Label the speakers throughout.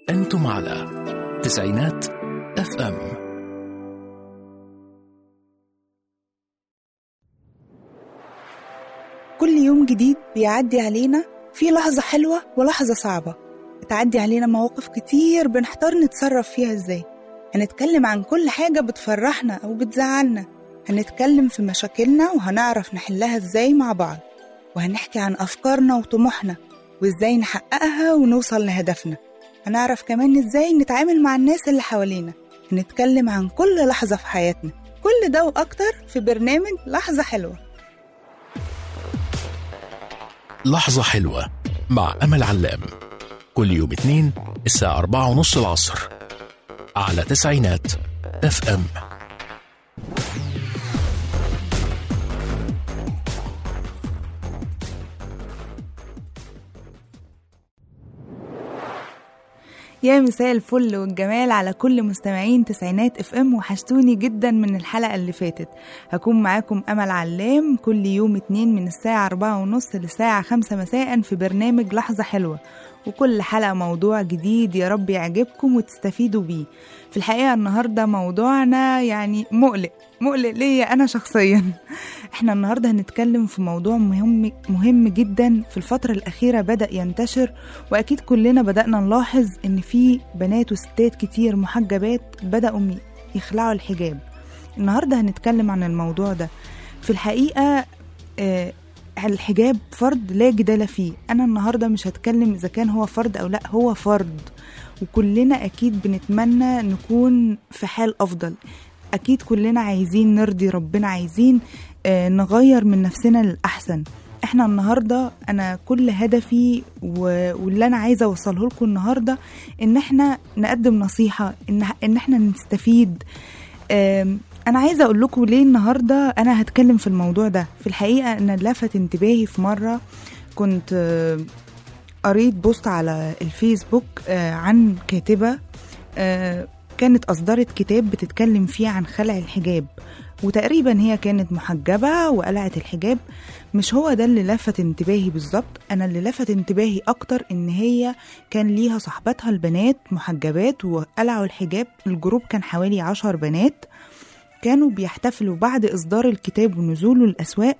Speaker 1: أنتم على تسعينات اف ام
Speaker 2: كل يوم جديد بيعدي علينا في لحظة حلوة ولحظة صعبة بتعدي علينا مواقف كتير بنحتار نتصرف فيها ازاي هنتكلم عن كل حاجة بتفرحنا أو بتزعلنا هنتكلم في مشاكلنا وهنعرف نحلها ازاي مع بعض وهنحكي عن أفكارنا وطموحنا وازاي نحققها ونوصل لهدفنا هنعرف كمان ازاي نتعامل مع الناس اللي حوالينا هنتكلم عن كل لحظة في حياتنا كل ده وأكتر في برنامج لحظة حلوة
Speaker 1: لحظة حلوة مع أمل علام كل يوم اثنين الساعة أربعة ونص العصر على تسعينات اف ام
Speaker 2: يا مساء الفل والجمال على كل مستمعين تسعينات اف ام وحشتوني جدا من الحلقة اللي فاتت هكون معاكم أمل علام كل يوم اتنين من الساعة أربعة ونص للساعة خمسة مساء في برنامج لحظة حلوة وكل حلقة موضوع جديد يا رب يعجبكم وتستفيدوا بيه في الحقيقة النهاردة موضوعنا يعني مقلق مقلق ليا أنا شخصيا احنا النهاردة هنتكلم في موضوع مهم, مهم جدا في الفترة الأخيرة بدأ ينتشر وأكيد كلنا بدأنا نلاحظ إن في بنات وستات كتير محجبات بدأوا م- يخلعوا الحجاب النهاردة هنتكلم عن الموضوع ده في الحقيقة آه الحجاب فرض لا جدال فيه أنا النهاردة مش هتكلم إذا كان هو فرض أو لا هو فرض وكلنا أكيد بنتمنى نكون في حال أفضل أكيد كلنا عايزين نرضي ربنا عايزين آه، نغير من نفسنا للأحسن احنا النهاردة أنا كل هدفي و- واللي أنا عايزة أوصله لكم النهاردة إن احنا نقدم نصيحة إن, إن احنا نستفيد آم، أنا عايزة أقول لكم ليه النهاردة أنا هتكلم في الموضوع ده في الحقيقة أنا لفت انتباهي في مرة كنت آه، قريت بوست على الفيسبوك آه، عن كاتبة آه، كانت أصدرت كتاب بتتكلم فيه عن خلع الحجاب وتقريبا هي كانت محجبة وقلعت الحجاب مش هو ده اللي لفت انتباهي بالظبط أنا اللي لفت انتباهي أكتر إن هي كان ليها صاحباتها البنات محجبات وقلعوا الحجاب الجروب كان حوالي عشر بنات كانوا بيحتفلوا بعد إصدار الكتاب ونزوله الأسواق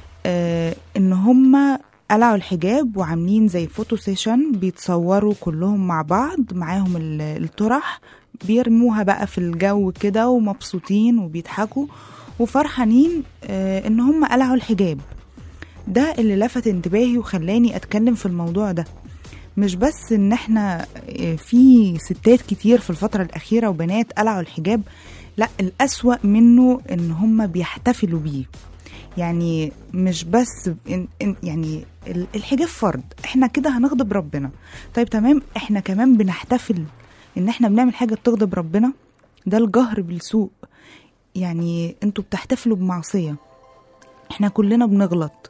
Speaker 2: آه إن هم قلعوا الحجاب وعاملين زي فوتو سيشن بيتصوروا كلهم مع بعض معاهم ال- الطرح بيرموها بقى في الجو كده ومبسوطين وبيضحكوا وفرحانين آه ان هم قلعوا الحجاب ده اللي لفت انتباهي وخلاني اتكلم في الموضوع ده مش بس ان احنا آه، في ستات كتير في الفترة الأخيرة وبنات قلعوا الحجاب لا الأسوأ منه ان هم بيحتفلوا بيه يعني مش بس إن إن يعني ال- الحجاب فرض احنا كده هنغضب ربنا طيب تمام احنا كمان بنحتفل ان احنا بنعمل حاجة بتغضب ربنا ده الجهر بالسوء يعني انتوا بتحتفلوا بمعصية احنا كلنا بنغلط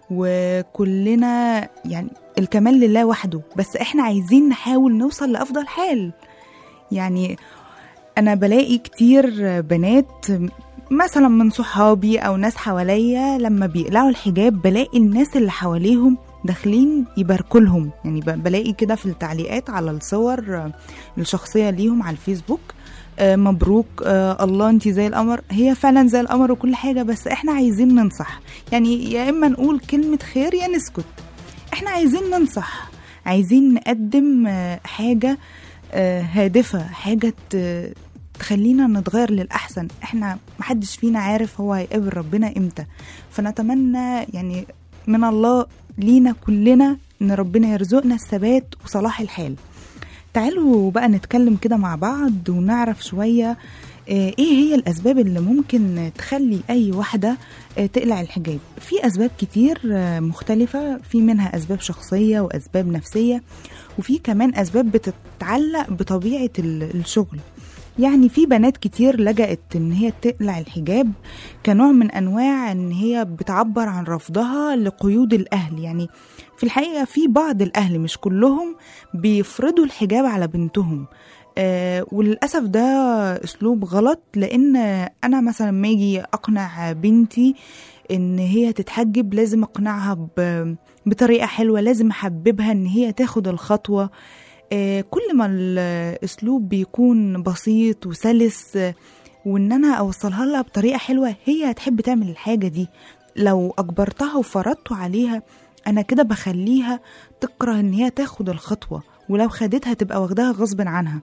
Speaker 2: وكلنا يعني الكمال لله وحده بس احنا عايزين نحاول نوصل لأفضل حال يعني انا بلاقي كتير بنات مثلا من صحابي او ناس حواليا لما بيقلعوا الحجاب بلاقي الناس اللي حواليهم داخلين يباركوا لهم يعني ب- بلاقي كده في التعليقات على الصور الشخصيه ليهم على الفيسبوك آه، مبروك آه، الله انت زي القمر هي فعلا زي القمر وكل حاجه بس احنا عايزين ننصح يعني يا اما نقول كلمه خير يا نسكت احنا عايزين ننصح عايزين نقدم آه، حاجه آه، هادفه حاجه ت- تخلينا نتغير للأحسن احنا محدش فينا عارف هو هيقابل ربنا امتى فنتمنى يعني من الله لينا كلنا ان ربنا يرزقنا الثبات وصلاح الحال تعالوا بقى نتكلم كده مع بعض ونعرف شوية آه، ايه هي الاسباب اللي ممكن تخلي اي واحدة آه، تقلع الحجاب في اسباب كتير آه، مختلفة في منها اسباب شخصية واسباب نفسية وفي كمان اسباب بتتعلق بطبيعة ال- الشغل يعني في بنات كتير لجأت ان هي تقلع الحجاب كنوع من انواع ان هي بتعبر عن رفضها لقيود الاهل يعني في الحقيقة في بعض الاهل مش كلهم بيفرضوا الحجاب على بنتهم آه وللأسف ده أسلوب غلط لأن أنا مثلا ما أجي أقنع بنتي إن هي تتحجب لازم أقنعها ب- بطريقة حلوة لازم أحببها إن هي تاخد الخطوة آه، كل ما الاسلوب بيكون بسيط وسلس آه، وان انا اوصلها لها بطريقه حلوه هي هتحب تعمل الحاجه دي لو اجبرتها وفرضت عليها انا كده بخليها تكره ان هي تاخد الخطوه ولو خدتها تبقى واخداها غصب عنها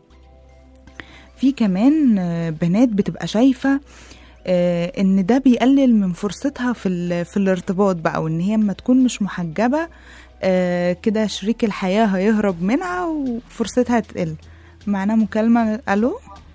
Speaker 2: في كمان آه، بنات بتبقى شايفه آه، ان ده بيقلل من فرصتها في ال- في الارتباط بقى وان هي اما تكون مش محجبه آه، كده شريك الحياه هيهرب منها وفرصتها تقل معنا مكالمه الو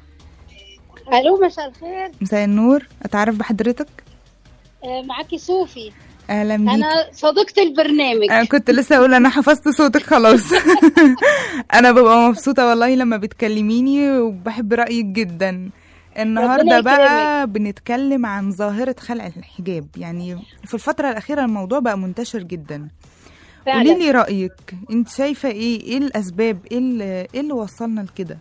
Speaker 3: الو مساء الخير
Speaker 2: مساء النور اتعرف بحضرتك
Speaker 3: آه، معاكي صوفي
Speaker 2: اهلا بيك
Speaker 3: انا صديقة البرنامج
Speaker 2: انا كنت لسه اقول انا حفظت صوتك خلاص انا ببقى مبسوطه والله لما بتكلميني وبحب رايك جدا النهارده
Speaker 3: ربنا
Speaker 2: بقى بنتكلم عن ظاهره خلع الحجاب يعني في الفتره الاخيره الموضوع بقى منتشر جدا قولي
Speaker 3: فعلا
Speaker 2: لي رايك انت شايفه ايه ايه الاسباب ايه اللي, إيه اللي وصلنا لكده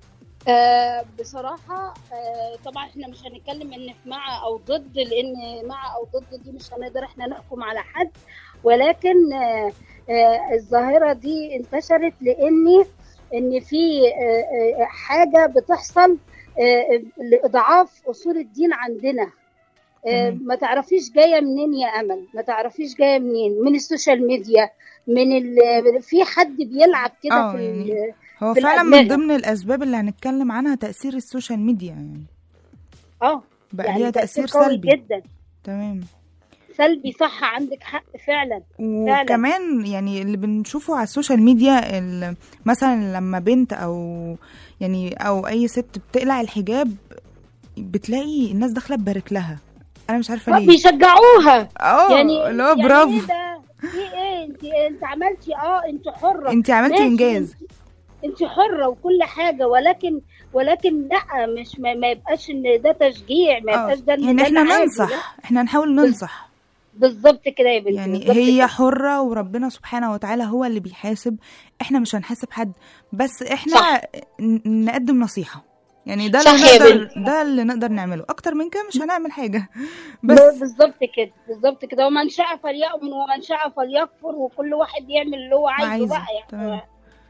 Speaker 3: آه بصراحة آه طبعا احنا مش هنتكلم ان في مع او ضد لان مع او ضد دي مش هنقدر احنا نحكم على حد ولكن آه آه الظاهرة دي انتشرت لان ان في آه آه حاجة بتحصل آه لاضعاف اصول الدين عندنا آه
Speaker 2: تمام.
Speaker 3: ما تعرفيش جايه منين يا امل ما تعرفيش جايه منين من السوشيال ميديا من ال... في حد بيلعب كده
Speaker 2: آه،
Speaker 3: في
Speaker 2: يعني
Speaker 3: ال...
Speaker 2: هو
Speaker 3: في
Speaker 2: فعلا من
Speaker 3: الأدمغة.
Speaker 2: ضمن الاسباب اللي هنتكلم عنها تاثير السوشيال ميديا يعني
Speaker 3: اه
Speaker 2: بقى
Speaker 3: يعني
Speaker 2: ليها تاثير
Speaker 3: قوي
Speaker 2: سلبي
Speaker 3: جدا
Speaker 2: تمام
Speaker 3: سلبي صح عندك حق فعلا فعلا.
Speaker 2: وكمان يعني اللي بنشوفه على السوشيال ميديا ال- مثلا لما بنت او يعني او اي ست بتقلع الحجاب بتلاقي الناس داخله تبارك لها انا مش عارفه
Speaker 3: آه،
Speaker 2: ليه
Speaker 3: بيشجعوها
Speaker 2: اه
Speaker 3: يعني
Speaker 2: اللي هو
Speaker 3: يعني
Speaker 2: برافو
Speaker 3: ايه ده في ايه انت انت عملتي اه انت حره
Speaker 2: انت عملتي
Speaker 3: ماشي،
Speaker 2: انجاز
Speaker 3: انت- انت حره وكل حاجه ولكن ولكن لا مش ما, ما يبقاش ان ده تشجيع ما
Speaker 2: آه،
Speaker 3: يبقاش ده إن
Speaker 2: يعني
Speaker 3: ده
Speaker 2: احنا
Speaker 3: العادي، لا.
Speaker 2: ننصح احنا نحاول ننصح
Speaker 3: بالظبط كده يا بنتي
Speaker 2: يعني
Speaker 3: بالظبط
Speaker 2: هي
Speaker 3: كده.
Speaker 2: حرة وربنا سبحانه وتعالى هو اللي بيحاسب احنا مش هنحاسب حد بس احنا
Speaker 3: صح.
Speaker 2: ن- نقدم نصيحة يعني ده
Speaker 3: صح
Speaker 2: اللي
Speaker 3: يا
Speaker 2: نقدر
Speaker 3: بنتي.
Speaker 2: ده اللي نقدر نعمله اكتر من كده مش هنعمل حاجة
Speaker 3: ب-
Speaker 2: بس
Speaker 3: بالظبط كده بالظبط كده ومن شاء فليؤمن ومن شاء فليكفر وكل واحد يعمل اللي هو عايزه
Speaker 2: عايزه.
Speaker 3: بقى
Speaker 2: تمام.
Speaker 3: يعني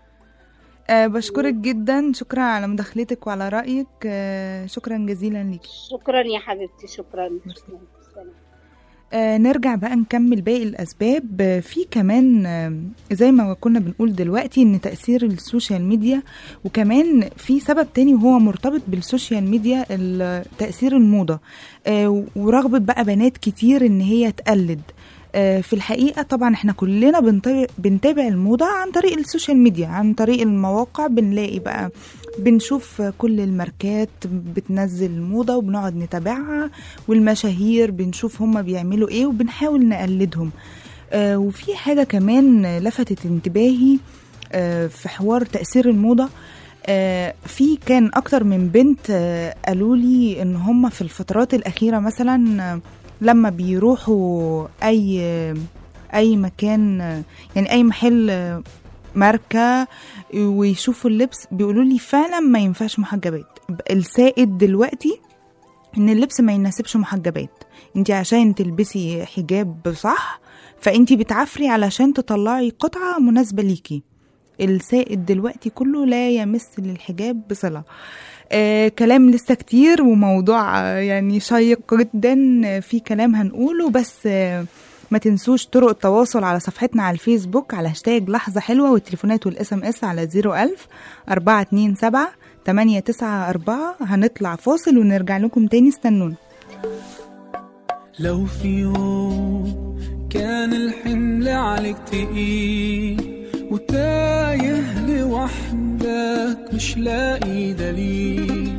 Speaker 2: آه بشكرك جدا شكرا على مداخلتك وعلى رأيك آه شكرا جزيلا ليكي
Speaker 3: شكرا يا حبيبتي شكرا
Speaker 2: ميرسي.
Speaker 3: شكرا سلام.
Speaker 2: آه نرجع بقى نكمل باقي الأسباب آه في كمان آه زي ما كنا بنقول دلوقتي إن تأثير السوشيال ميديا وكمان في سبب تاني وهو مرتبط بالسوشيال ميديا ال- تأثير الموضة آه ورغبة بقى بنات كتير إن هي تقلد آه، في الحقيقة طبعا احنا كلنا بنتابع, بنتابع الموضة عن طريق السوشيال ميديا عن طريق المواقع بنلاقي بقى بنشوف كل الماركات بتنزل الموضة وبنقعد نتابعها والمشاهير بنشوف هما بيعملوا ايه وبنحاول نقلدهم آه وفي حاجة كمان لفتت انتباهي آه في حوار تأثير الموضة آه في كان أكتر من بنت آه قالوا لي إن هم في الفترات الأخيرة مثلا آه لما بيروحوا أي آه أي مكان آه يعني أي محل آه ماركة ويشوفوا اللبس بيقولوا لي فعلا ما ينفعش محجبات السائد دلوقتي ان اللبس ما يناسبش محجبات انت عشان تلبسي حجاب صح فانت بتعفري علشان تطلعي قطعة مناسبة ليكي السائد دلوقتي كله لا يمس للحجاب بصلة آه كلام لسه كتير وموضوع آه يعني شيق جدا آه في كلام هنقوله بس آه ما تنسوش طرق التواصل على صفحتنا على الفيسبوك على هاشتاج لحظة حلوة والتليفونات والاس ام اس على 01000 427 894 هنطلع فاصل ونرجع لكم تاني استنونا
Speaker 4: لو في يوم كان الحمل عليك تقيل وتايه لوحدك مش لاقي دليل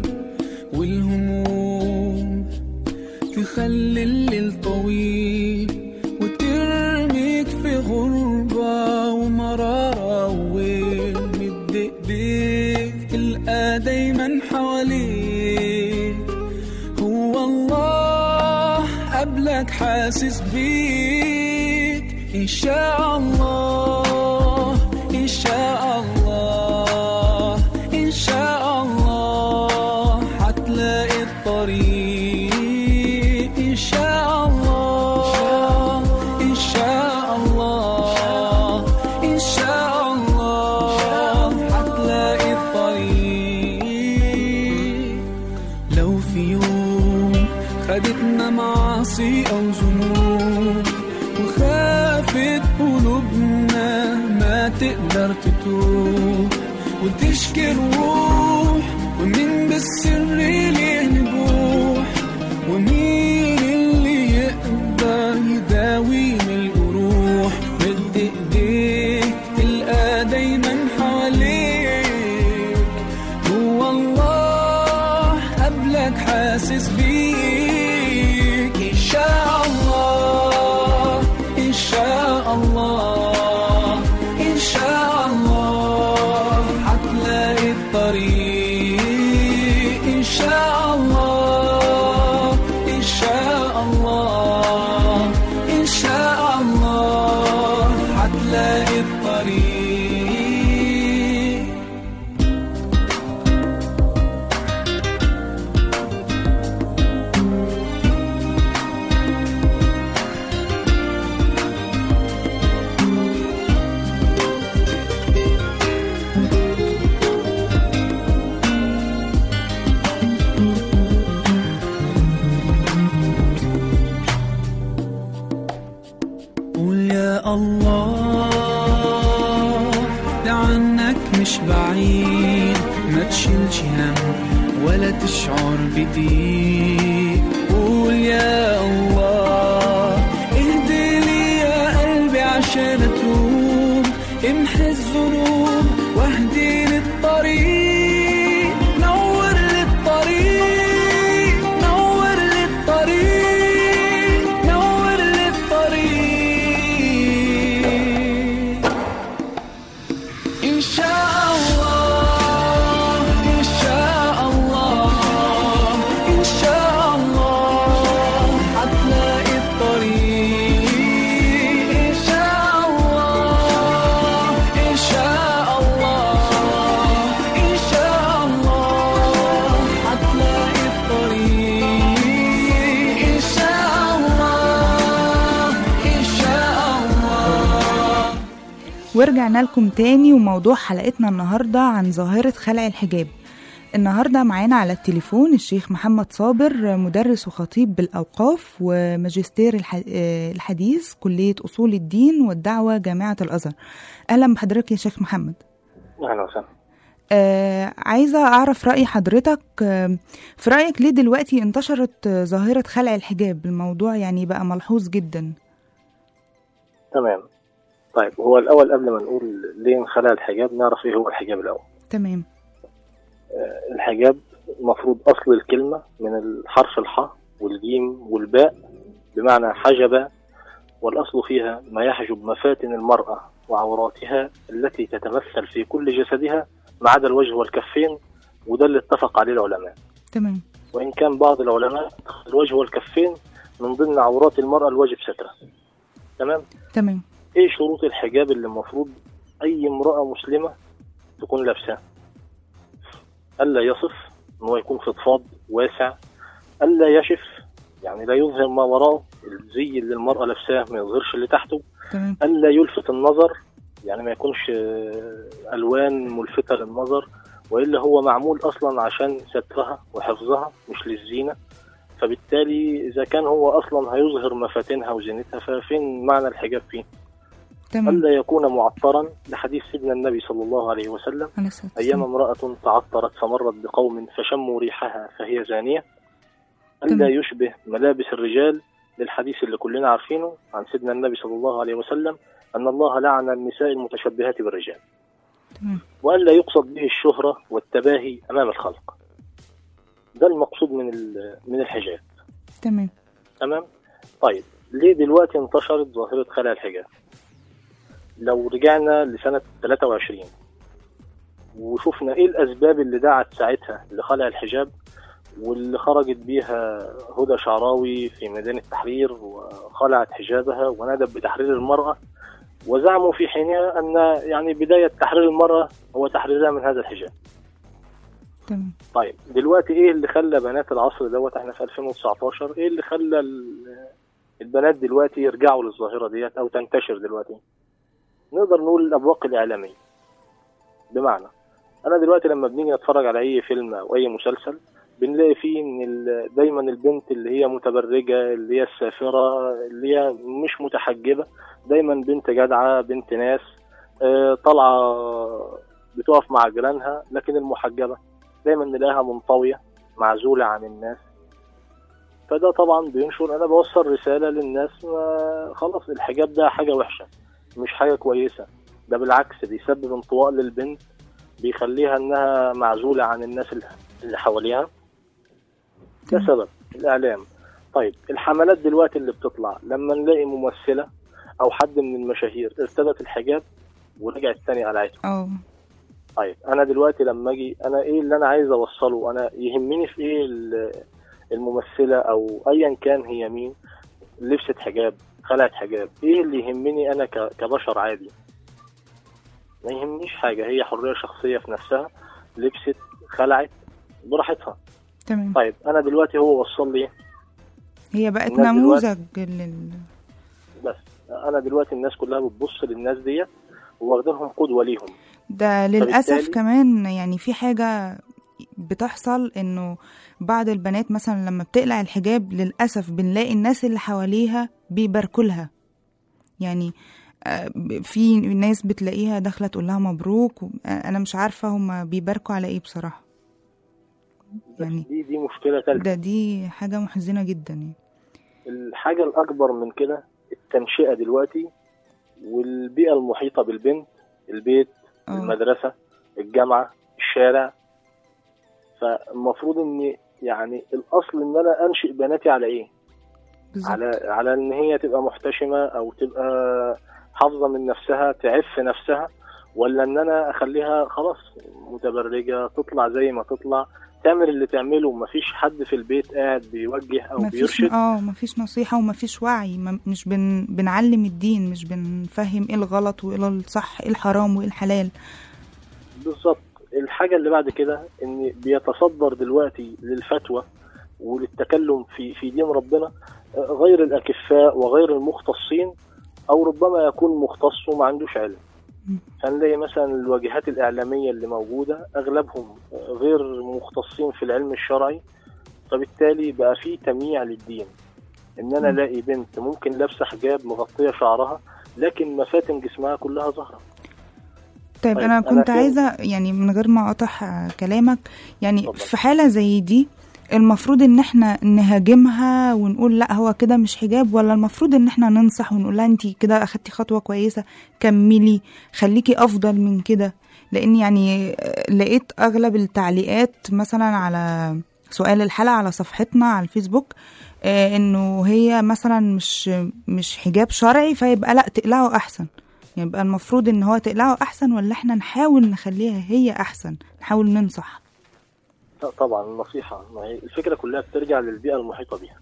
Speaker 4: والهموم تخلي الليل طويل وترميك في غربة ومرارة وويل مد ايديك تلقى دايما حواليك هو الله قبلك حاسس بيك إن شاء الله إن شاء الله إن شاء الله هتلاقي الطريق إن شاء الله إن شاء الله إن شاء الله وتشكي الروح ومين بالسر ليه نبوح ومين اللي يقدر يداوي من الجروح مد ايديك تلقى دايما حواليك هو الله قبلك حاسس بيك ان شاء الله ان شاء الله ان شاء الله هتلاقي الطريق ان شاء الله ان شاء الله ان شاء الله هتلاقي الطريق قول يا الله ده عنك مش بعيد ما تشيلش هم ولا تشعر بضيق قول يا الله اهدي لي يا قلبي عشان اتوب امحي الذنوب واهدي للطريق نور لي الطريق نور لي الطريق نور لي الطريق إن شاء الله إن شاء الله إن شاء الله هتلاقي الطريق إن شاء الله إن شاء الله إن شاء الله هتلاقي الطريق إن شاء الله إن شاء الله
Speaker 2: ورجعنا لكم تاني وموضوع حلقتنا النهاردة عن ظاهرة خلع الحجاب النهاردة معانا على التليفون الشيخ محمد صابر مدرس وخطيب بالأوقاف وماجستير الح- آه، الحديث كلية أصول الدين والدعوة جامعة الأزهر أهلا بحضرتك يا شيخ محمد
Speaker 5: اهلا وسهلا
Speaker 2: آه عايزة أعرف رأي حضرتك آه في رأيك ليه دلوقتي انتشرت آه، ظاهرة خلع الحجاب الموضوع يعني بقى ملحوظ جدا
Speaker 5: تمام طيب هو الاول قبل ما نقول ليه انخلع الحجاب نعرف ايه هو الحجاب الاول
Speaker 2: تمام
Speaker 5: الحجاب المفروض اصل الكلمه من الحرف الحاء والجيم والباء بمعنى حجب والاصل فيها ما يحجب مفاتن المراه وعوراتها التي تتمثل في كل جسدها ما عدا الوجه والكفين وده اللي اتفق عليه العلماء
Speaker 2: تمام
Speaker 5: وإن كان بعض العلماء الوجه والكفين من ضمن عورات المرأة الواجب سترها تمام
Speaker 2: تمام
Speaker 5: إيه شروط الحجاب اللي المفروض أي امرأة مسلمة تكون لابساه ألا يصف إن هو يكون فضفاض واسع ألا يشف يعني لا يظهر ما وراءه الزي اللي المرأة لابساه ما يظهرش اللي تحته
Speaker 2: تمام
Speaker 5: ألا يلفت النظر يعني ما يكونش آه، ألوان ملفتة للنظر وإلا هو معمول أصلا عشان سترها وحفظها مش للزينة فبالتالي إذا كان هو أصلا هيظهر مفاتنها وزينتها ففين معنى الحجاب فيه
Speaker 2: تمام
Speaker 5: ألا يكون معطرا لحديث سيدنا النبي صلى الله عليه وسلم
Speaker 2: عليه الصلاة
Speaker 5: أيام
Speaker 2: والسلام.
Speaker 5: امرأة تعطرت فمرت بقوم فشموا ريحها فهي زانية
Speaker 2: تمام.
Speaker 5: ألا يشبه ملابس الرجال للحديث اللي كلنا عارفينه عن سيدنا النبي صلى الله عليه وسلم أن الله لعن النساء المتشبهات بالرجال
Speaker 2: تمام
Speaker 5: وألا يقصد به الشهرة والتباهي أمام الخلق ده المقصود من ال- من الحجاب
Speaker 2: تمام
Speaker 5: تمام طيب ليه دلوقتي انتشرت ظاهرة خلع الحجاب لو رجعنا لسنة 23 وشفنا ايه الاسباب اللي دعت ساعتها لخلع الحجاب واللي خرجت بيها هدى شعراوي في ميدان التحرير وخلعت حجابها ونادت بتحرير المرأة وزعموا في حينها ان يعني بداية تحرير المرأة هو تحريرها من هذا الحجاب
Speaker 2: تمام
Speaker 5: طيب دلوقتي ايه اللي خلى بنات العصر دوت احنا في 2019 ايه اللي خلى ال- البنات دلوقتي يرجعوا للظاهرة ديت او تنتشر دلوقتي نقدر نقول الابواق الاعلامية بمعنى انا دلوقتي لما بنيجي نتفرج على اي فيلم او اي مسلسل بنلاقي فيه ان ال- دايما البنت اللي هي متبرجة اللي هي السافرة اللي هي مش متحجبة دايما بنت جدعة بنت ناس آه، طالعة بتقف مع جيرانها لكن المحجبه دايما نلاقيها منطويه معزوله عن الناس فده طبعا بينشر انا بوصل رساله للناس ما خلاص الحجاب ده حاجه وحشه مش حاجه كويسه ده بالعكس بيسبب انطواء للبنت بيخليها انها معزوله عن الناس اللي- اللي حواليها ده
Speaker 2: تمام.
Speaker 5: سبب الاعلام طيب الحملات دلوقتي اللي بتطلع لما نلاقي ممثله او حد من المشاهير ارتدت الحجاب ورجعت تاني قلعته
Speaker 2: اه
Speaker 5: طيب انا دلوقتي لما اجي انا ايه اللي انا عايز اوصله انا يهمني في ايه ال- الممثله او ايا كان هي مين لبست حجاب خلعت حجاب ايه اللي يهمني انا ك- كبشر عادي ما يهمنيش حاجه هي حريه شخصيه في نفسها لبست خلعت براحتها
Speaker 2: تمام
Speaker 5: طيب انا دلوقتي هو وصل لي إيه؟
Speaker 2: هي بقت
Speaker 5: الناس
Speaker 2: نموذج لل
Speaker 5: بس انا دلوقتي الناس كلها بتبص للناس ديت واخدينهم قدوه ليهم
Speaker 2: ده للأسف
Speaker 5: فبالتالي-
Speaker 2: كمان يعني في حاجة بتحصل انه بعض البنات مثلا لما بتقلع الحجاب للأسف بنلاقي الناس اللي حواليها بيباركوا لها يعني آه، ب- في ناس بتلاقيها داخلة تقول لها مبروك و- آه، انا مش عارفة هما بيباركوا على ايه بصراحة
Speaker 5: بس
Speaker 2: يعني
Speaker 5: دي دي مشكله ثالثه
Speaker 2: ده دي حاجة محزنة جدا يعني
Speaker 5: الحاجة الأكبر من كده التنشئة دلوقتي والبيئة المحيطة بالبنت البيت
Speaker 2: اه
Speaker 5: المدرسة الجامعة الشارع فالمفروض إن يعني الأصل إن أنا أنشئ بناتي على إيه؟
Speaker 2: بالظبط
Speaker 5: على على إن هي تبقى محتشمة أو تبقى حافظة من نفسها تعف نفسها ولا إن أنا أخليها خلاص متبرجة تطلع زي ما تطلع تعمل اللي تعمله مفيش حد في البيت قاعد بيوجه أو
Speaker 2: مفيش
Speaker 5: بيرشد
Speaker 2: اه مفيش نصيحة ومفيش وعي ما- مش بن بنعلم الدين مش بنفهم ايه الغلط وايه الصح ايه الحرام وايه الحلال
Speaker 5: بالظبط الحاجة اللي بعد كده ان بيتصدر دلوقتي للفتوى وللتكلم في في دين ربنا آه، غير الاكفاء وغير المختصين او ربما يكون مختص وما عندوش علم
Speaker 2: مم.
Speaker 5: هنلاقي مثلا الواجهات الاعلاميه اللي موجوده اغلبهم آه، غير مختصين في العلم الشرعي فبالتالي بقى في تمييع للدين ان انا
Speaker 2: مم.
Speaker 5: الاقي بنت ممكن لابسه حجاب مغطيه شعرها لكن مفاتن جسمها كلها ظاهره
Speaker 2: طيب
Speaker 5: طيب،
Speaker 2: انا
Speaker 5: أنا
Speaker 2: كنت
Speaker 5: فين؟
Speaker 2: عايزه يعني من غير ما اقطع آه، كلامك يعني
Speaker 5: اتفضل.
Speaker 2: في حاله زي دي المفروض ان احنا نهاجمها ونقول لا هو كده مش حجاب ولا المفروض ان احنا ننصح ونقول لها انت كده اخدتي خطوه كويسه كملي خليكي افضل من كده لان يعني آه، لقيت اغلب التعليقات مثلا على سؤال الحلقه على صفحتنا على الفيسبوك آه، انه هي مثلا مش مش حجاب شرعي فيبقى لا تقلعه احسن يعني يبقى المفروض ان هو تقلعه احسن ولا احنا نحاول نخليها هي احسن نحاول ننصح
Speaker 5: لا طبعا النصيحة ما هي الفكرة كلها بترجع للبيئة المحيطة بيها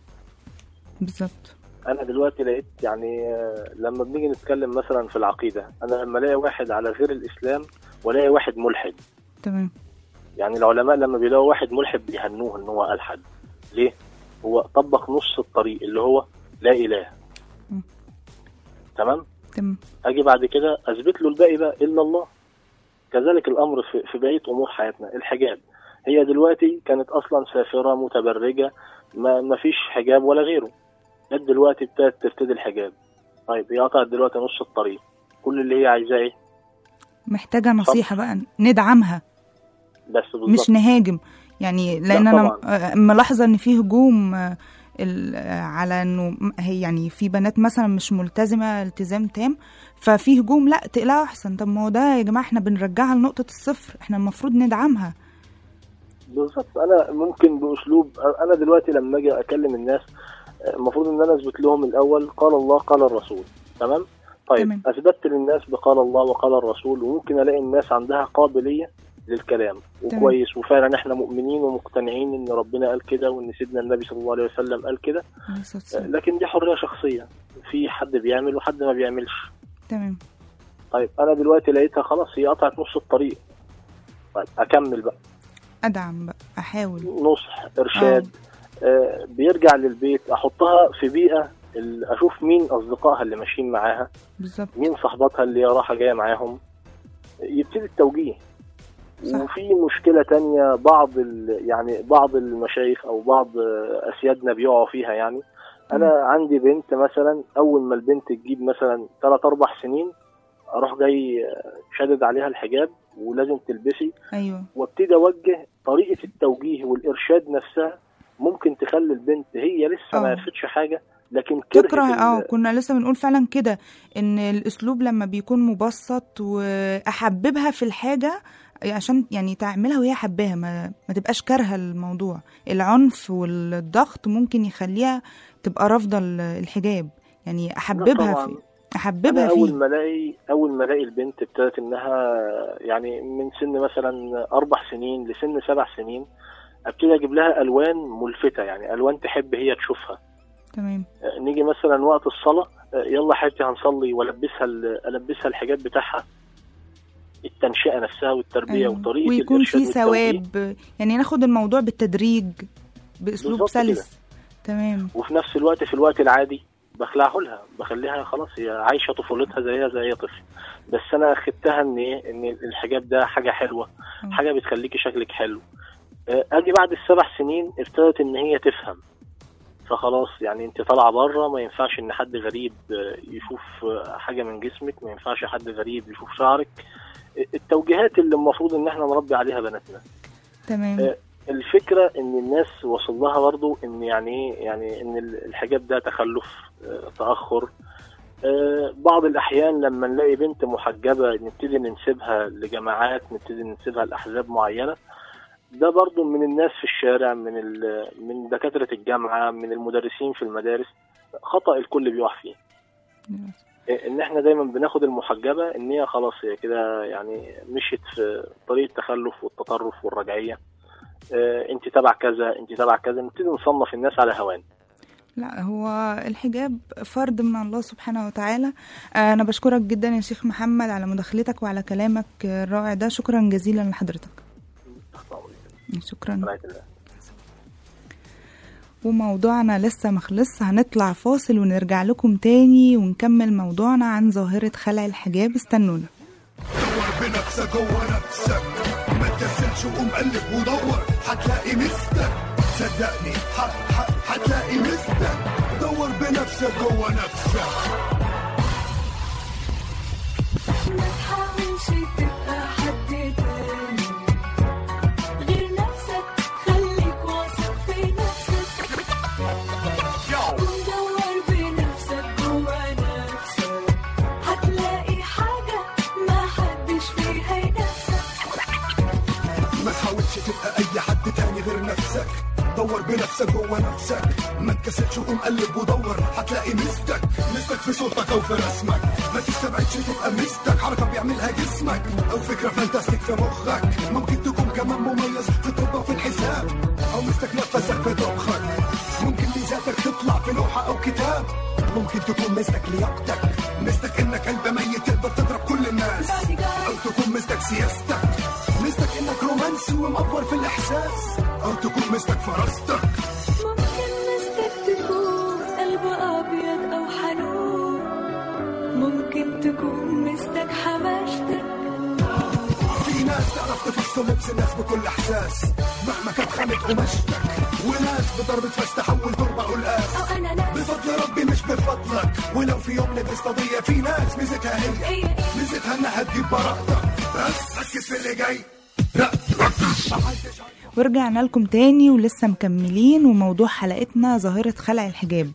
Speaker 2: بالظبط
Speaker 5: أنا دلوقتي لقيت يعني آه، لما بنيجي نتكلم مثلا في العقيدة أنا لما ألاقي واحد على غير الإسلام وألاقي واحد ملحد
Speaker 2: تمام
Speaker 5: يعني العلماء لما بيلاقوا واحد ملحد بيهنوه إن هو ألحد ليه؟ هو طبق نص الطريق اللي هو لا إله
Speaker 2: م.
Speaker 5: تمام؟
Speaker 2: تمام
Speaker 5: أجي بعد كده أثبت له الباقي بقى إلا الله كذلك الأمر في, في بقية أمور حياتنا الحجاب هي دلوقتي كانت أصلا سافرة متبرجة ما, ما فيش حجاب ولا غيره جت دلوقتي ابتدت ترتدي الحجاب طيب هي قطعت دلوقتي نص الطريق كل اللي هي عايزاه ايه
Speaker 2: محتاجه نصيحه بقى ندعمها
Speaker 5: بس بالظبط
Speaker 2: مش نهاجم يعني لان
Speaker 5: لا
Speaker 2: انا
Speaker 5: طبعاً.
Speaker 2: آه، ملاحظه ان في هجوم آه، ال- آه، على انه م- هي يعني في بنات مثلا مش ملتزمه التزام تام ففي هجوم لا تقلعوا احسن طب ما هو ده يا جماعه احنا بنرجعها لنقطه الصفر احنا المفروض ندعمها
Speaker 5: بالظبط انا ممكن باسلوب انا دلوقتي لما اجي اكلم الناس المفروض ان انا اثبت لهم الاول قال الله قال الرسول تمام طيب
Speaker 2: تمام.
Speaker 5: اثبتت للناس بقال الله وقال الرسول وممكن الاقي الناس عندها قابليه للكلام وكويس وفعلا احنا مؤمنين ومقتنعين ان ربنا قال كده وان سيدنا النبي صلى الله عليه وسلم قال كده
Speaker 2: عليه الصلاة والسلام.
Speaker 5: لكن دي حريه شخصيه في حد بيعمل وحد ما بيعملش
Speaker 2: تمام
Speaker 5: طيب انا دلوقتي لقيتها خلاص هي قطعت نص الطريق طيب اكمل بقى
Speaker 2: ادعم بقى احاول
Speaker 5: نصح ارشاد آه بيرجع للبيت احطها في بيئه ال- اشوف مين اصدقائها اللي ماشيين معاها
Speaker 2: بالظبط
Speaker 5: مين صاحباتها اللي رايحه جايه معاهم يبتدي التوجيه
Speaker 2: صح.
Speaker 5: وفي مشكله تانية بعض ال... يعني بعض المشايخ او بعض آه، اسيادنا بيقعوا فيها يعني انا عندي بنت مثلا اول ما البنت تجيب مثلا 3 4 سنين اروح جاي آه، شادد عليها الحجاب ولازم تلبسي
Speaker 2: ايوه
Speaker 5: وابتدي اوجه طريقه التوجيه والارشاد نفسها ممكن تخلي البنت هي لسه
Speaker 2: آه.
Speaker 5: ما عرفتش حاجه لكن كرهت
Speaker 2: تكره
Speaker 5: ال-
Speaker 2: اه كنا لسه بنقول فعلا كده ان الاسلوب لما بيكون مبسط واحببها في الحاجه عشان يعني تعملها وهي حباها ما, ما تبقاش كارهه الموضوع العنف والضغط ممكن يخليها تبقى رافضه ال- الحجاب يعني احببها
Speaker 5: طبعاً.
Speaker 2: في
Speaker 5: انا
Speaker 2: احببها
Speaker 5: اول
Speaker 2: فيه
Speaker 5: ما الاقي اول ما الاقي البنت ابتدت انها يعني من سن مثلا اربع سنين لسن سبع سنين ابتدي اجيب لها الوان ملفته يعني الوان تحب هي تشوفها
Speaker 2: تمام
Speaker 5: آه، نيجي مثلا وقت الصلاه آه، يلا حبيبتي هنصلي والبسها ال- البسها الحجاب بتاعها التنشئه نفسها والتربيه
Speaker 2: أيوة.
Speaker 5: وطريقه
Speaker 2: ويكون
Speaker 5: الإرشاد
Speaker 2: في
Speaker 5: والتوجيه.
Speaker 2: ثواب يعني ناخد الموضوع بالتدريج باسلوب
Speaker 5: بالظبط كده.
Speaker 2: سلس تمام
Speaker 5: وفي نفس الوقت في الوقت العادي بخلعه لها بخليها خلاص هي عايشه طفولتها زيها زي اي طفل بس انا اخدتها ان ايه ان الحجاب ده حاجه حلوه
Speaker 2: م.
Speaker 5: حاجه بتخليكي شكلك حلو آه، اجي بعد السبع سنين ابتدت ان هي تفهم فخلاص يعني انت طالعه بره ما ينفعش ان حد غريب آه، يشوف آه، حاجه من جسمك ما ينفعش حد غريب يشوف شعرك آه، التوجيهات اللي المفروض ان احنا نربي عليها بناتنا
Speaker 2: تمام
Speaker 5: آه، الفكره ان الناس وصل لها برضو ان يعني ايه يعني ان الحجاب ده تخلف آه، تاخر آه، بعض الاحيان لما نلاقي بنت محجبه نبتدي ننسبها لجماعات نبتدي ننسبها لاحزاب معينه ده برضو من الناس في الشارع من ال- من دكاتره الجامعه من المدرسين في المدارس خطا الكل بيقع فيه آه، ان احنا دايما بناخد المحجبه ان هي خلاص هي كده يعني مشيت في طريق التخلف والتطرف والرجعيه آه، انت تبع كذا انت تبع كذا نبتدي نصنف الناس على هوان
Speaker 2: لا هو الحجاب فرض من الله سبحانه وتعالى آه، أنا بشكرك جدا يا شيخ محمد على مداخلتك وعلى كلامك الرائع ده شكرا جزيلا لحضرتك شكرا
Speaker 5: رعاية الله
Speaker 2: وموضوعنا لسه مخلص هنطلع فاصل ونرجع لكم تاني ونكمل موضوعنا عن ظاهرة خلع الحجاب استنونا
Speaker 6: بنفسك جوه نفسك ما تكسلش وقوم قلب ودور هتلاقي مستك صدقني ح- ح- هتلاقي مستك دور بنفسك جوه نفسك
Speaker 7: ما تحاولش تبقى حد تاني غير نفسك خليك واثق في نفسك ودور بنفسك جوا نفسك هتلاقي حاجة ما حدش فيها ينافسك
Speaker 6: ما تحاولش تبقى اي حد تاني غير نفسك دور بنفسك جوه نفسك ما تكسلش وقوم قلب ودور هتلاقي مستك مستك في صوتك او في رسمك ما تستبعدش تبقى مستك حركه بيعملها جسمك او فكره فانتاستيك في مخك ممكن تكون كمان مميز في الطب وفي الحساب او مستك نفسك في طبخك ممكن ميزاتك تطلع في لوحه او كتاب ممكن تكون مستك لياقتك مستك انك قلب ميت تقدر تضرب كل الناس او تكون مستك سياستك مستك انك رومانسي ومأفور في الاحساس او تكون مستك فراستك
Speaker 7: ممكن مستك تكون قلب أبيض أو حنون ممكن تكون مستك حماشتك
Speaker 6: في ناس تعرف تفصل لبس الناس بكل احساس مهما كانت خانت قماشتك وناس بضربة فاس تحول تربة قلقاس
Speaker 7: أو أنا ناس
Speaker 6: بفضل ربي مش بفضلك ولو في يوم لبست قضية في ناس ميزتها هي
Speaker 7: هي إيه؟
Speaker 6: ميزتها انها تجيب براءتك بس ركز في اللي جاي لا ركز محدش
Speaker 2: ورجعنا لكم تاني ولسه مكملين وموضوع حلقتنا ظاهرة خلع الحجاب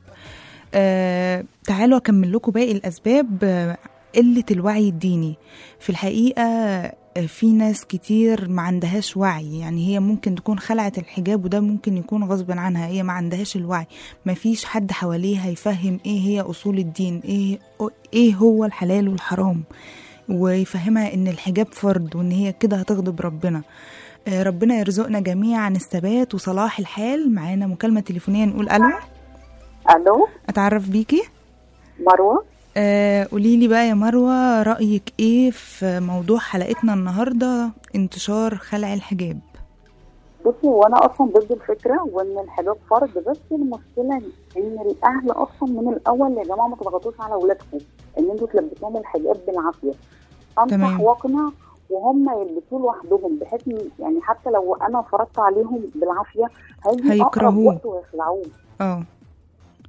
Speaker 2: آه تعالوا أكمل لكم باقي الأسباب آه، قلة الوعي الديني في الحقيقة آه، في ناس كتير ما عندهاش وعي يعني هي ممكن تكون خلعت الحجاب وده ممكن يكون غصب عنها هي ما عندهاش الوعي ما فيش حد حواليها يفهم ايه هي أصول الدين ايه, إيه هو الحلال والحرام ويفهمها ان الحجاب فرض وان هي كده هتغضب ربنا آه، ربنا يرزقنا جميعا الثبات وصلاح الحال معانا مكالمة تليفونية نقول ألو
Speaker 8: الو
Speaker 2: أتعرف بيكي
Speaker 8: مروه
Speaker 2: آه قولي لي بقى يا مروة رأيك إيه في موضوع حلقتنا النهاردة انتشار خلع الحجاب
Speaker 8: بصي هو انا اصلا ضد الفكره وان الحجاب فرض بس المشكله ان الاهل اصلا من الاول يا جماعه ما تضغطوش على اولادكم ان انتوا تلبسوهم الحجاب بالعافيه انصح
Speaker 2: تمام.
Speaker 8: واقنع وهم يلبسوه لوحدهم بحيث إن- يعني حتى لو انا فرضت عليهم بالعافيه هيجي اقرب
Speaker 2: هيكرهوه.
Speaker 8: وقت ويخلعوه
Speaker 2: اه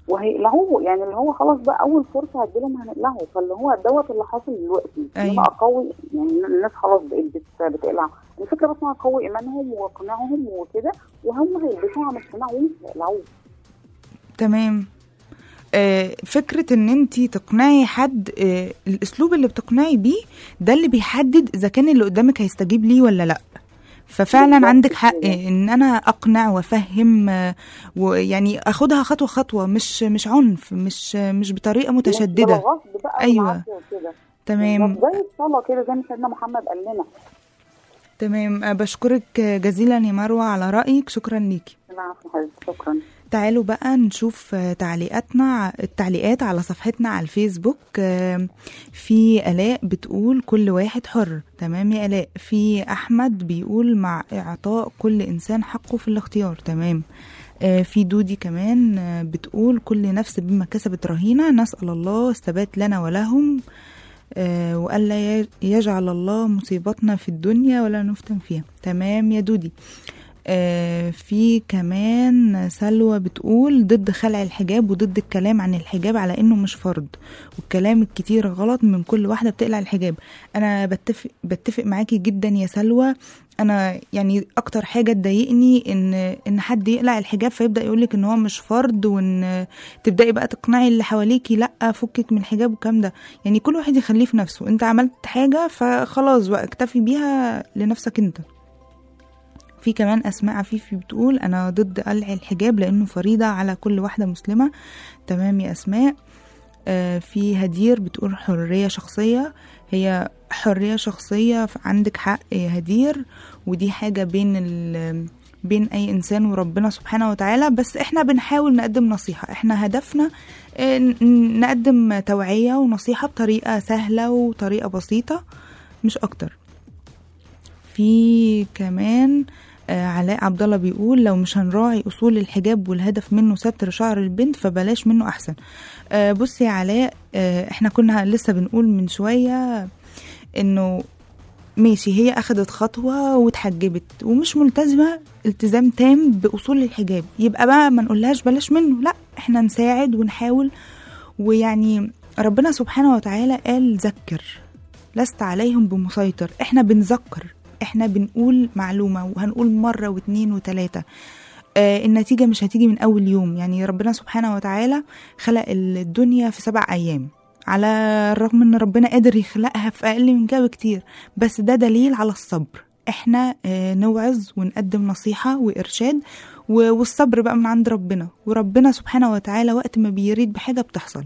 Speaker 8: وهيقلعوه يعني اللي هو خلاص بقى اول فرصه هتجيلهم هنقلعه فاللي هو دوت اللي حاصل دلوقتي ان
Speaker 2: أيوة.
Speaker 8: انا اقوي يعني الناس خلاص بقت بت- بتقلع الفكره بس انا اقوي ايمانهم واقنعهم وكده وهم هيلبسوه على مقتنعه ومش هيقلعوه
Speaker 2: تمام آه، فكرة ان انت تقنعي حد آه، الاسلوب اللي بتقنعي بيه ده اللي بيحدد اذا كان اللي قدامك هيستجيب ليه ولا لا ففعلا
Speaker 8: بالظبط
Speaker 2: عندك حق
Speaker 8: كده.
Speaker 2: ان انا اقنع وافهم آه، ويعني اخدها خطوه خطوه مش مش عنف مش مش بطريقه متشدده
Speaker 8: بالغصب بقى
Speaker 2: أيوة.
Speaker 8: والعافية وكده
Speaker 2: تمام
Speaker 8: بالظبط. زي الصلاه كده زي ما سيدنا محمد قال لنا
Speaker 2: تمام آه، بشكرك آه، جزيلا يا مروه على رايك شكرا ليكي
Speaker 8: العفو حبيبتي شكرا
Speaker 2: تعالوا بقى نشوف آه، تعليقاتنا التعليقات على صفحتنا على الفيسبوك آه، في آلاء بتقول كل واحد حر تمام يا آلاء في أحمد بيقول مع إعطاء كل إنسان حقه في الاختيار تمام آه، في دودي كمان آه، بتقول كل نفس بما كسبت رهينة نسأل الله الثبات لنا ولهم آه، وألا ي- يجعل الله مصيبتنا في الدنيا ولا نفتن فيها تمام يا دودي آه، في كمان سلوى بتقول ضد خلع الحجاب وضد الكلام عن الحجاب على انه مش فرض والكلام الكتير غلط من كل واحده بتقلع الحجاب انا بتفق بتفق معاكي جدا يا سلوى انا يعني اكتر حاجه تضايقني ان ان حد يقلع الحجاب فيبدا يقولك ان هو مش فرض وان تبداي بقى تقنعي اللي حواليكي لا فكك من الحجاب والكلام ده يعني كل واحد يخليه في نفسه انت عملت حاجه فخلاص بقى اكتفي بيها لنفسك انت في كمان اسماء عفيفي بتقول انا ضد قلع الحجاب لانه فريضه على كل واحده مسلمه تمام يا اسماء آه في هدير بتقول حريه شخصيه هي حريه شخصيه عندك حق يا هدير ودي حاجه بين ال بين اي انسان وربنا سبحانه وتعالى بس احنا بنحاول نقدم نصيحه احنا هدفنا آه، ن- نقدم توعيه ونصيحه بطريقه سهله وطريقه بسيطه مش اكتر في كمان آه، علاء عبد الله بيقول لو مش هنراعي اصول الحجاب والهدف منه ستر شعر البنت فبلاش منه احسن آه، بصي يا علاء آه، احنا كنا لسه بنقول من شويه انه ماشي هي اخدت خطوه واتحجبت ومش ملتزمه التزام تام باصول الحجاب يبقى بقى ما نقولهاش بلاش منه لا احنا نساعد ونحاول ويعني ربنا سبحانه وتعالى قال ذكر لست عليهم بمسيطر احنا بنذكر احنا بنقول معلومة وهنقول مرة واتنين وتلاتة آه النتيجة مش هتيجي من أول يوم يعني ربنا سبحانه وتعالى خلق الدنيا في سبع أيام على الرغم ان ربنا قادر يخلقها في أقل من كده بكتير بس ده دليل على الصبر احنا آه نوعظ ونقدم نصيحة وإرشاد و- والصبر بقى من عند ربنا وربنا سبحانه وتعالى وقت ما بيريد بحاجة بتحصل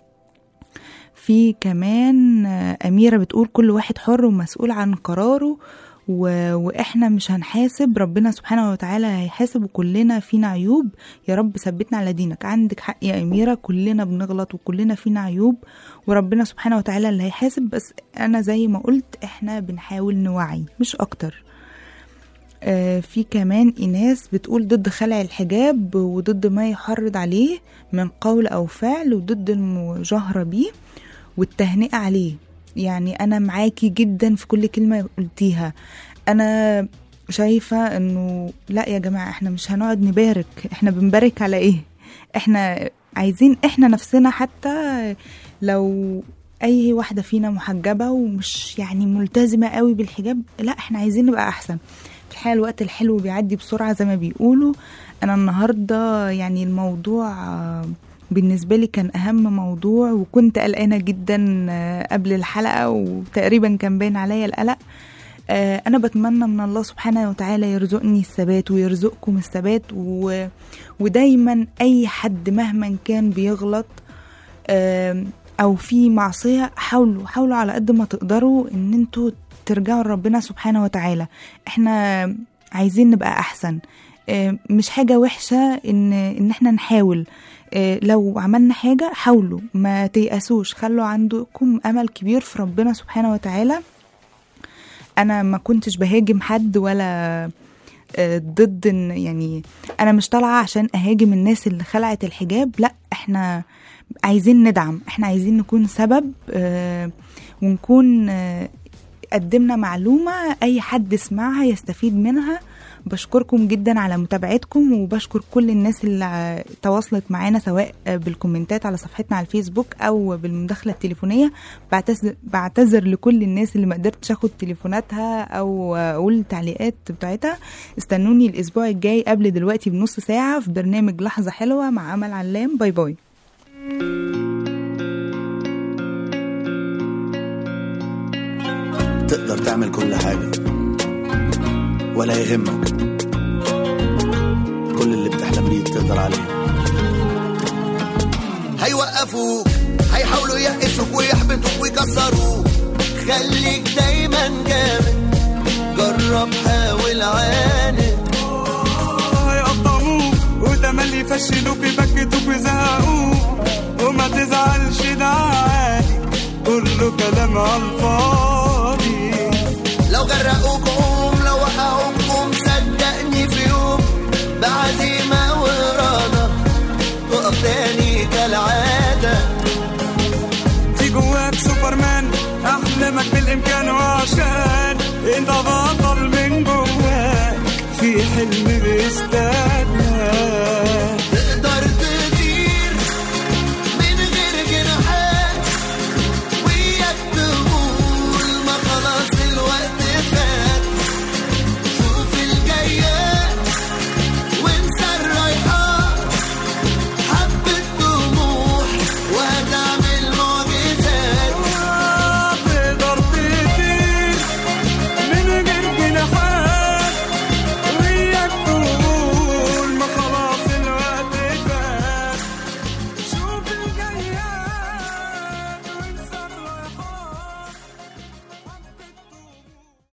Speaker 2: في كمان آه، أميرة بتقول كل واحد حر ومسؤول عن قراره و... وإحنا مش هنحاسب ربنا سبحانه وتعالى هيحاسب وكلنا فينا عيوب يا رب ثبتنا على دينك عندك حق يا أميرة كلنا بنغلط وكلنا فينا عيوب وربنا سبحانه وتعالى اللي هيحاسب بس أنا زي ما قلت إحنا بنحاول نوعي مش أكتر آه، في كمان إناس بتقول ضد خلع الحجاب وضد ما يحرض عليه من قول أو فعل وضد المجاهرة بيه والتهنئة عليه يعني أنا معاكي جدا في كل كلمة قلتيها أنا شايفة إنه لا يا جماعة إحنا مش هنقعد نبارك إحنا بنبارك على إيه إحنا عايزين إحنا نفسنا حتى لو أي واحدة فينا محجبة ومش يعني ملتزمة قوي بالحجاب لا إحنا عايزين نبقى أحسن في الحقيقة الوقت الحلو بيعدي بسرعة زي ما بيقولوا أنا النهاردة يعني الموضوع آه، بالنسبة لي كان أهم موضوع وكنت قلقانة جدا آه، قبل الحلقة وتقريبا كان باين عليا القلق آه، أنا بتمنى من الله سبحانه وتعالى يرزقني الثبات ويرزقكم الثبات و... ودايما أي حد مهما كان بيغلط آم، أو في معصية حاولوا حاولوا على قد ما تقدروا إن انتوا ترجعوا لربنا سبحانه وتعالى احنا عايزين نبقى أحسن آه، مش حاجة وحشة إن إن احنا نحاول آه، لو عملنا حاجة حاولوا ما تيأسوش خلوا عندكم أمل كبير في ربنا سبحانه وتعالى أنا ما كنتش بهاجم حد ولا آه، ضد إن يعني أنا مش طالعة عشان أهاجم الناس اللي خلعت الحجاب لا احنا عايزين ندعم احنا عايزين نكون سبب آه، ونكون آه، قدمنا معلومة أي حد يسمعها يستفيد منها بشكركم جدا على متابعتكم وبشكر كل الناس اللي تواصلت معانا سواء بالكومنتات على صفحتنا على الفيسبوك او بالمداخله التليفونيه بعتذر, بعتذر لكل الناس اللي ما قدرتش اخد تليفوناتها او اقول التعليقات بتاعتها استنوني الاسبوع الجاي قبل دلوقتي بنص ساعه في برنامج لحظه حلوه مع امل علام باي باي
Speaker 9: تقدر تعمل كل حاجة ولا يهمك كل اللي بتحلم بيه تقدر عليه
Speaker 10: هيوقفوك هيحاولوا يقسوك ويحبطوك ويكسروك خليك دايما جامد جرب حاول عاند
Speaker 11: هيقطعوك وتملي يفشلوك يبكتوك ويزهقوك وما تزعلش ده عادي كله كلام على الفاضي
Speaker 10: لو غرقوك قوم لو وقعوك قوم صدقني في يوم بعزيمة وإرادة تقف تاني كالعادة
Speaker 11: في جواك سوبرمان احلامك بالامكان وعشان انت